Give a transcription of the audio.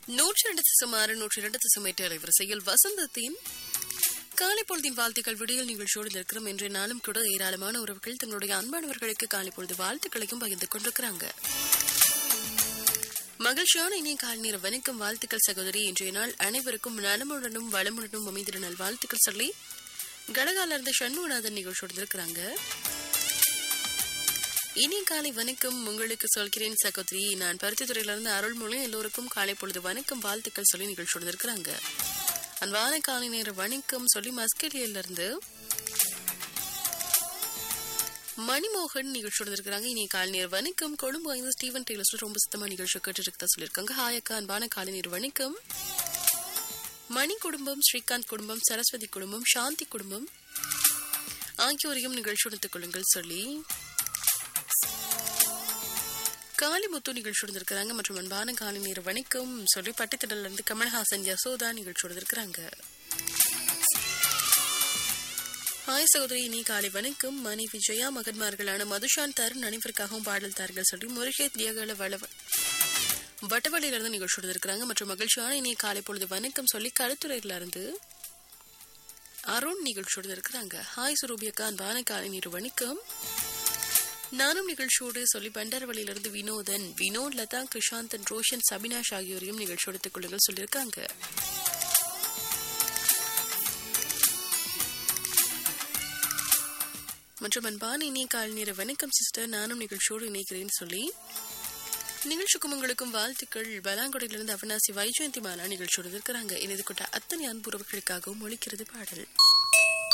நூற்றி இரண்டு தசம் ஆறு நூற்றி இரண்டு தசம் எட்டு அலைவரிசையில் வசந்தத்தின் காலை பொழுதின் வாழ்த்துக்கள் விடியல் நிகழ்ச்சியோடு இருக்கிறோம் இன்றைய நாளும் கூட ஏராளமான உறவுகள் தங்களுடைய அன்பானவர்களுக்கு காலை பொழுது வாழ்த்துக்களையும் பகிர்ந்து கொண்டிருக்கிறாங்க மகிழ்ச்சியான இனிய காலை நேர வணக்கம் வாழ்த்துக்கள் சகோதரி இன்றைய நாள் அனைவருக்கும் நலமுடனும் வளமுடனும் அமைந்திட நல் வாழ்த்துக்கள் சொல்லி கடகால இருந்த சண்முகநாதன் நிகழ்ச்சியோடு இருக்கிறாங்க இனி காலை வணக்கம் உங்களுக்கு சொல்கிறேன் சகோதரி நான் பருத்தித்துறையிலிருந்து அருள்மொழி எல்லோருக்கும் காலை பொழுது வணக்கம் வாழ்த்துக்கள் சொல்லி நிகழ்ச்சியோடு இருக்கிறாங்க அன்பான காலை நேர வணக்கம் சொல்லி மஸ்கெலியில இருந்து மணிமோகன் நிகழ்ச்சியோடு இருக்கிறாங்க இனி காலை நேர வணக்கம் கொழும்பு ஐந்து ஸ்டீவன் டெய்லர்ஸ் ரொம்ப சுத்தமா நிகழ்ச்சி கேட்டு இருக்கதா சொல்லியிருக்காங்க ஹாய் அக்கா அன்பான காலை நேர வணக்கம் மணி குடும்பம் ஸ்ரீகாந்த் குடும்பம் சரஸ்வதி குடும்பம் சாந்தி குடும்பம் ஆகியோரையும் நிகழ்ச்சி கொள்ளுங்கள் சொல்லி காளிமுத்து நிகழ்ச்சியோடு இருக்கிறாங்க மற்றும் அன்பான காலை நேர வணக்கம் சொல்லி பட்டித்திடல இருந்து கமல்ஹாசன் யசோதா நிகழ்ச்சியோடு இருக்கிறாங்க ஹாய் சகோதரி இனி காலை வணக்கம் மணி விஜயா மகன்மார்களான மதுஷான் தருண் அனைவருக்காகவும் பாடல் தார்கள் சொல்லி முருகேத் தியகல வளவ வட்டவழியில இருந்து நிகழ்ச்சியோடு இருக்கிறாங்க மற்றும் மகிழ்ச்சியான இனி காலை பொழுது வணக்கம் சொல்லி கருத்துறையில இருந்து அருண் நிகழ்ச்சியோடு இருக்கிறாங்க ஹாய் சுரூபியக்கா அன்பான காலை நேர வணக்கம் நானும் நிகழ்ச்சியோடு சொல்லி பண்டரவழியிலிருந்து வினோதன் வினோத் லதா கிருஷாந்தன் ரோஷன் சபினாஷ் ஆகியோரையும் நிகழ்ச்சியோடு கொள்ளுங்கள் சொல்லியிருக்காங்க மற்றும் அன்பான இனிய கால் நேர வணக்கம் சிஸ்டர் நானும் நிகழ்ச்சியோடு இணைக்கிறேன் சொல்லி நிகழ்ச்சிக்கும் உங்களுக்கும் வாழ்த்துக்கள் பலாங்குடையிலிருந்து அவனாசி வைஜெயந்தி மாலா நிகழ்ச்சியோடு இருக்கிறாங்க இணைந்து கொண்ட அத்தனை அன்புறவுகளுக்காகவும் ஒழிக்கிறது பாடல்